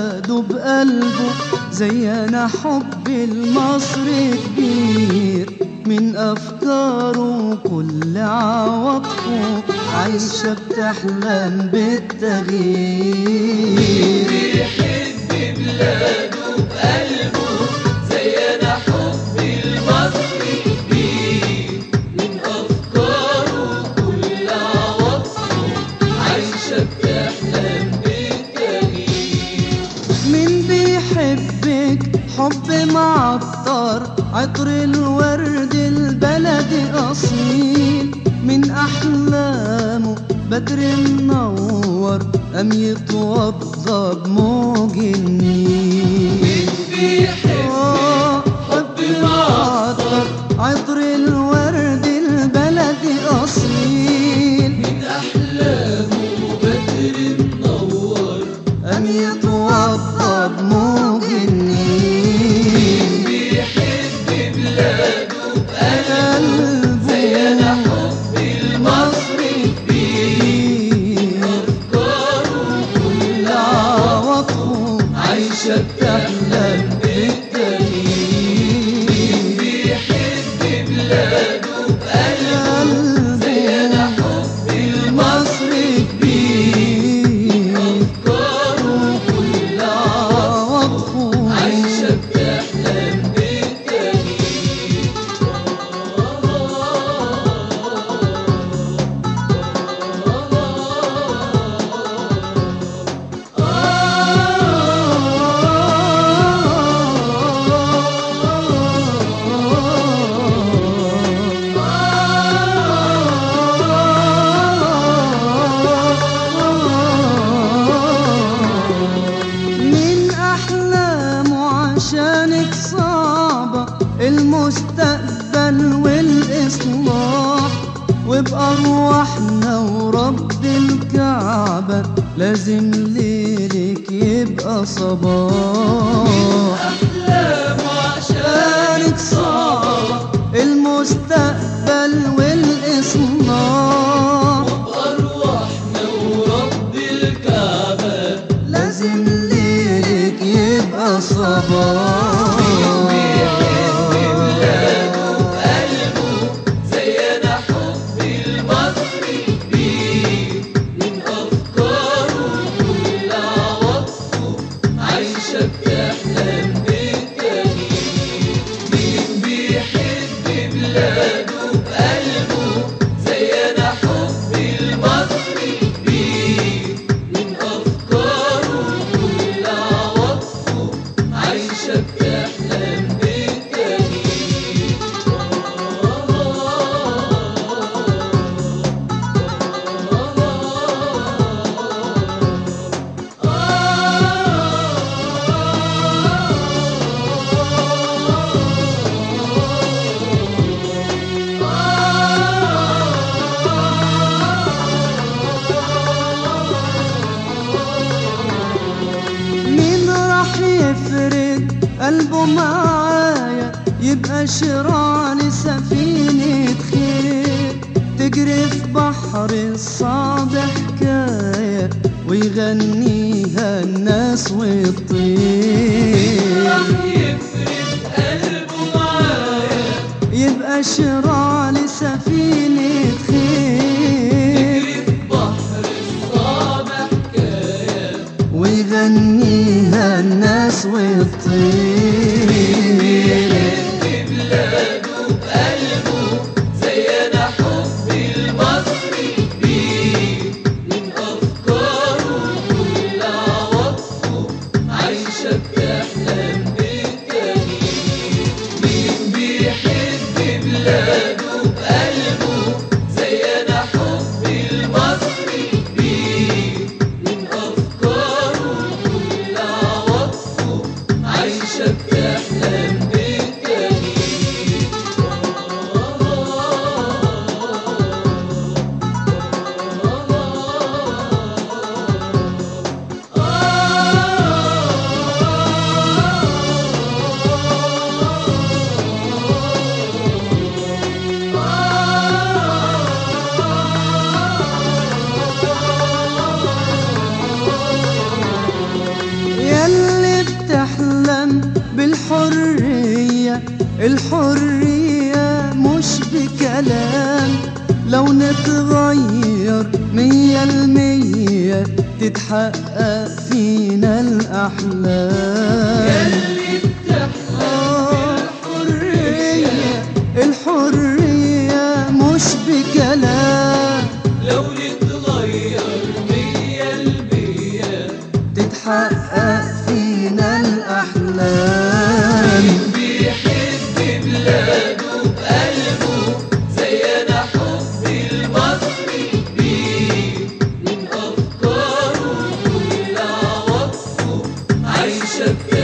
بلاده بقلبه زينا حب المصري كبير من أفكاره كل عواطفه عايشة بتحلم بالتغيير بيحب بلاده بقلبه زينا حب المصري كبير من أفكاره كل عواطفه عايشة بتحلم بالتغيير مين بيحبك حب معطر عطر الورد البلدي أصيل من أحلامه بدر منور أم يتوضى بموج النيل بيحب آه، حب معطر عطر الورد البلدي أصيل من أحلامه بدر منور أم يتوضى بموج النيل بيحب بلاده قلبه زينا حب المصري كبير أفكاره كل عواطفه عايشة بتحلم بالتغيير بيحب بلاده بقلبه زينا حب المصري كبير أفكاره كل عواطفه عايشة بتحلم بالتغيير من أحلامه عشانك صعبة المستقبل والإصلاح وبأرواحنا ورب الكعبة لازم ليلك يبقى صباح أحلام عشان عشانك صعبة المستقبل والإصلاح أرواحنا ورب الكعبة لازم ليلك يبقى صباح قلبه زينا حب المصري كبير من أفكاره كل عواطفه عايشة بتحلم بالتغيير مين بيحب بلاده بقلبه زينا حب المصري كبير من أفكاره كل عواطفه عايشة بتحلم مين راح يفرد قلبه معايا يبقى شراع سفينة خير تجري في بحر الصعب حكاية ويغنيها الناس والطير يفرد قلبه معايا يبقى شراع سفينة خير في بحر الصعب حكاية ويغنيها الناس والطير بلاده بقلبه زينا حب المصري كبير من أفكاره كل عواطفه عايشة بتحلم بالتغيير مين بيحب بلاده بقلبه زينا حب المصري كبير من أفكاره كل عواطفه عايشة بتحلم بكلام بالحرية الحرية مش بكلام لو نتغير مية المية تتحقق فينا الأحلام يلي بتحلم آه، الحرية الحرية مش بكلام لو نتغير مية المية تتحقق فينا الأحلام بيحب بلاده بقلبه زينا حب المصري بيه من أفكاره كل عواطفه عايشة في